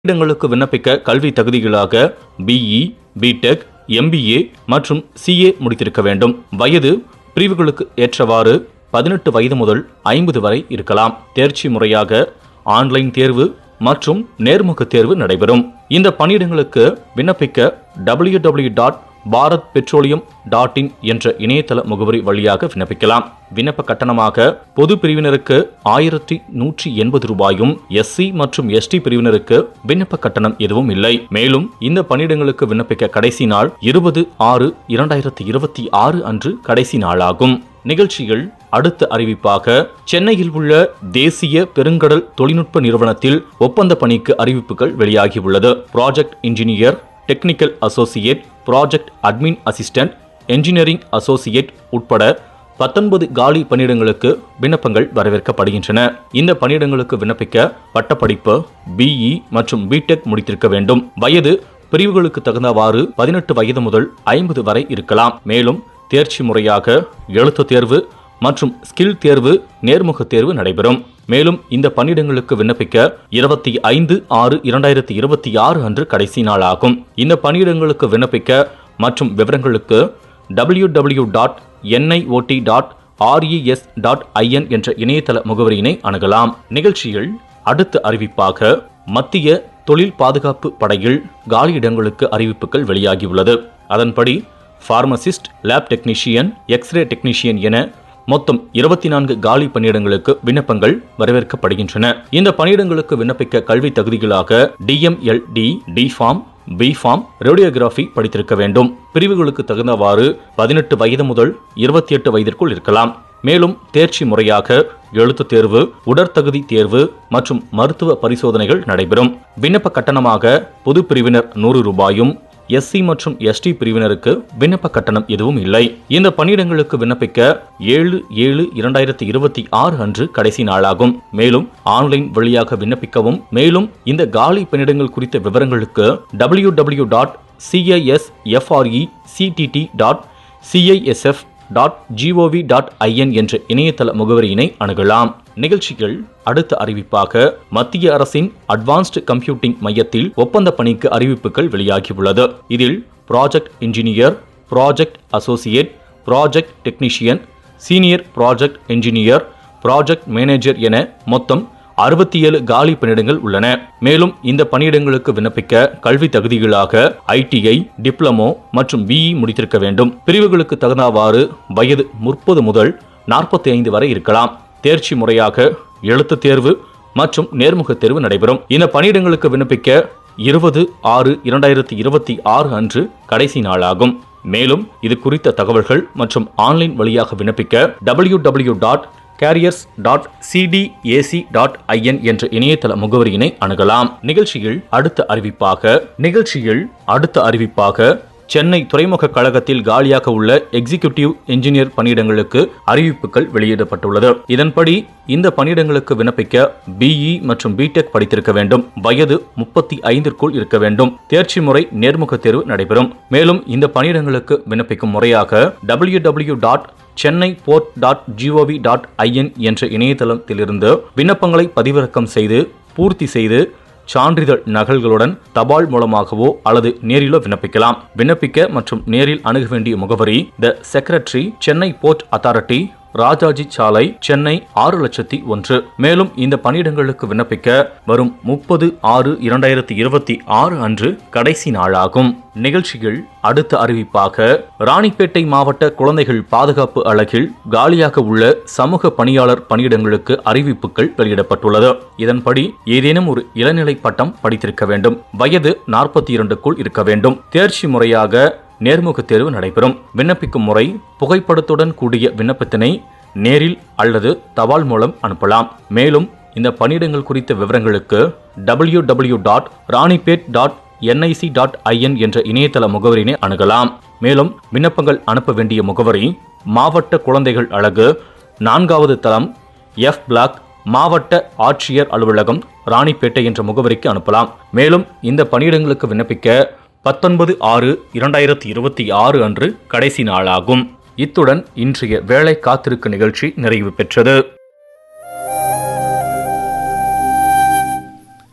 இடங்களுக்கு விண்ணப்பிக்க கல்வி தகுதிகளாக பிஇ பிடெக் எம்பிஏ மற்றும் சிஏ முடித்திருக்க வேண்டும் வயது பிரிவுகளுக்கு ஏற்றவாறு பதினெட்டு வயது முதல் ஐம்பது வரை இருக்கலாம் தேர்ச்சி முறையாக ஆன்லைன் தேர்வு மற்றும் நேர்முக தேர்வு நடைபெறும் இந்த பணியிடங்களுக்கு விண்ணப்பிக்க W W dot Bharat petroleum dot in என்ற இணையதள முகவரி வழியாக விண்ணப்பிக்கலாம் விண்ணப்ப கட்டணமாக பொது பிரிவினருக்கு ஆயிரத்தி நூற்றி எண்பது ரூபாயும் எஸ்சி மற்றும் எஸ்டி பிரிவினருக்கு விண்ணப்ப கட்டணம் எதுவும் இல்லை மேலும் இந்த பணியிடங்களுக்கு விண்ணப்பிக்க கடைசி நாள் இருபது ஆறு இரண்டாயிரத்தி இருபத்தி ஆறு அன்று கடைசி நாளாகும் நிகழ்ச்சிகள் அடுத்த அறிவிப்பாக சென்னையில் உள்ள தேசிய பெருங்கடல் தொழில்நுட்ப நிறுவனத்தில் ஒப்பந்த பணிக்கு அறிவிப்புகள் வெளியாகியுள்ளது project engineer technical associate project admin assistant engineering associate உட்பட பத்தொன்பது காலி பணியிடங்களுக்கு விண்ணப்பங்கள் வரவேற்கப்படுகின்றன இந்த பணியிடங்களுக்கு விண்ணப்பிக்க பட்டப்படிப்பு பிஇ மற்றும் பிடெக் முடித்திருக்க வேண்டும் வயது பிரிவுகளுக்கு தகுந்தவாறு பதினெட்டு வயது முதல் ஐம்பது வரை இருக்கலாம் மேலும் தேர்ச்சி முறையாக எழுத்து தேர்வு மற்றும் ஸ்கில் தேர்வு நேர்முக தேர்வு நடைபெறும் மேலும் இந்த பணியிடங்களுக்கு விண்ணப்பிக்க இருபத்தி ஐந்து ஆறு இரண்டாயிரத்தி இருபத்தி ஆறு அன்று கடைசி நாளாகும் இந்த பணியிடங்களுக்கு விண்ணப்பிக்க மற்றும் விவரங்களுக்கு W W dot NIOT dot RES dot IN என்ற இணையதள முகவரியினை அணுகலாம் நிகழ்ச்சியில் அடுத்த அறிவிப்பாக மத்திய தொழில் பாதுகாப்பு படையில் காலியிடங்களுக்கு அறிவிப்புகள் வெளியாகியுள்ளது அதன்படி pharmacist lab technician X ray technician என மொத்தம் இருபத்தி நான்கு காலி பணியிடங்களுக்கு விண்ணப்பங்கள் வரவேற்கப்படுகின்றன இந்த பணியிடங்களுக்கு விண்ணப்பிக்க கல்வி தகுதிகளாக DMLT D pharm B pharm radiography படித்திருக்க வேண்டும் பிரிவுகளுக்கு தகுந்தவாறு பதினெட்டு வயது முதல் இருபத்தி எட்டு வயதிற்குள் இருக்கலாம் மேலும் தேர்ச்சி முறையாக எழுத்து தேர்வு உடற்தகுதி தேர்வு மற்றும் மருத்துவ பரிசோதனைகள் நடைபெறும் விண்ணப்ப கட்டணமாக பொது பிரிவினர் நூறு ரூபாயும் எஸ்சி மற்றும் எஸ்டி பிரிவினருக்கு விண்ணப்ப கட்டணம் எதுவும் இல்லை இந்த பணியிடங்களுக்கு விண்ணப்பிக்க ஏழு ஏழு இரண்டாயிரத்தி இருபத்தி ஆறு அன்று கடைசி நாளாகும் மேலும் ஆன்லைன் வழியாக விண்ணப்பிக்கவும் மேலும் இந்த காலி பணியிடங்கள் குறித்த விவரங்களுக்கு W W dot CIS FRE CTT dot CISF dot GOV dot IN என்ற இணையதள முகவரியினை அணுகலாம் நிகழ்ச்சிகள் அடுத்த அறிவிப்பாக மத்திய அரசின் அட்வான்ஸ்டு கம்ப்யூட்டிங் மையத்தில் ஒப்பந்த பணிக்கு அறிவிப்புகள் வெளியாகியுள்ளது இதில் project engineer project associate project technician senior project engineer project manager என மொத்தம் அறுபத்தி ஏழு காலி பணியிடங்கள் உள்ளன மேலும் இந்த பணியிடங்களுக்கு விண்ணப்பிக்க கல்வி தகுதிகளாக ஐடிஐ டிப்ளமோ மற்றும் பிஇ முடித்திருக்க வேண்டும் பிரிவுகளுக்கு தகுந்தவாறு வயது முப்பது முதல் நாற்பத்தி ஐந்து வரை இருக்கலாம் தேர்ச்சி முறையாக எழுத்து தேர்வு மற்றும் நேர்முக தேர்வு நடைபெறும் இந்த பணியிடங்களுக்கு விண்ணப்பிக்க இருபது ஆறு இரண்டாயிரத்தி இருபத்தி ஆறு அன்று கடைசி நாளாகும் மேலும் இது குறித்த தகவல்கள் மற்றும் ஆன்லைன் வழியாக விண்ணப்பிக்க W W dot careers dot CDAC dot IN என்ற இணையதள முகவரியினை அணுகலாம் நிகழ்ச்சியில் அடுத்த அறிவிப்பாக நிகழ்ச்சியில் அடுத்த அறிவிப்பாக சென்னை துறைமுக கழகத்தில் காலியாக உள்ள எக்ஸிகியூட்டிவ் என்ஜினியர் பணியிடங்களுக்கு அறிவிப்புகள் வெளியிடப்பட்டுள்ளது இதன்படி இந்த பணியிடங்களுக்கு விண்ணப்பிக்க பிஇ மற்றும் பிடெக் படித்திருக்க வேண்டும் வயது முப்பத்தி ஐந்திற்குள் இருக்க வேண்டும் தேர்ச்சி முறை நேர்முக தேர்வு நடைபெறும் மேலும் இந்த பணியிடங்களுக்கு விண்ணப்பிக்கும் முறையாக W W dot Chennai port dot GOV dot IN என்ற இணையதளத்திலிருந்து விண்ணப்பங்களை பதிவிறக்கம் செய்து பூர்த்தி செய்து சான்றிதழ் நகல்களுடன் தபால் மூலமாகவோ அல்லது நேரிலோ விண்ணப்பிக்கலாம் விண்ணப்பிக்க மற்றும் நேரில் அணுக வேண்டிய முகவரி the secretary Chennai port authority Rajaji சாலை சென்னை ஆறு லட்சத்தி ஒன்று மேலும் இந்த பணியிடங்களுக்கு விண்ணப்பிக்க வரும் முப்பது ஆறு இரண்டாயிரத்தி இருபத்தி ஆறு அன்று கடைசி நாளாகும் நிகழ்ச்சியில் அடுத்த அறிவிப்பாக ராணிப்பேட்டை மாவட்ட குழந்தைகள் பாதுகாப்பு அலகில் காலியாக உள்ள சமூக பணியாளர் பணியிடங்களுக்கு அறிவிப்புகள் வெளியிடப்பட்டுள்ளது இதன்படி ஏதேனும் ஒரு இளநிலை பட்டம் படித்திருக்க வேண்டும் வயது நாற்பத்தி இரண்டுக்குள் இருக்க வேண்டும் தேர்ச்சி முறையாக நேர்முக தேர்வு நடைபெறும் விண்ணப்பிக்கும் முறை புகைப்படத்துடன் கூடிய விண்ணப்பத்தினை நேரில் அல்லது தபால் மூலம் அனுப்பலாம் மேலும் இந்த பணியிடங்கள் குறித்த விவரங்களுக்கு W W dot Ranipet dot NIC dot IN என்ற இணையதள முகவரினை அணுகலாம் மேலும் விண்ணப்பங்கள் அனுப்ப வேண்டிய முகவரி மாவட்ட குழந்தைகள் அழகு நான்காவது தளம் எஃப் பிளாக் மாவட்ட ஆட்சியர் அலுவலகம் ராணிப்பேட்டை என்ற முகவரிக்கு அனுப்பலாம் மேலும் இந்த பணியிடங்களுக்கு விண்ணப்பிக்க பத்தொன்பது ஆறு இரண்டாயிரத்தி இருபத்தி ஆறு அன்று கடைசி நாளாகும் இத்துடன் இன்றைய வேலை காத்திருக்கு நிகழ்ச்சி நிறைவு பெற்றது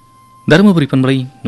தருமபுரி பண்பலை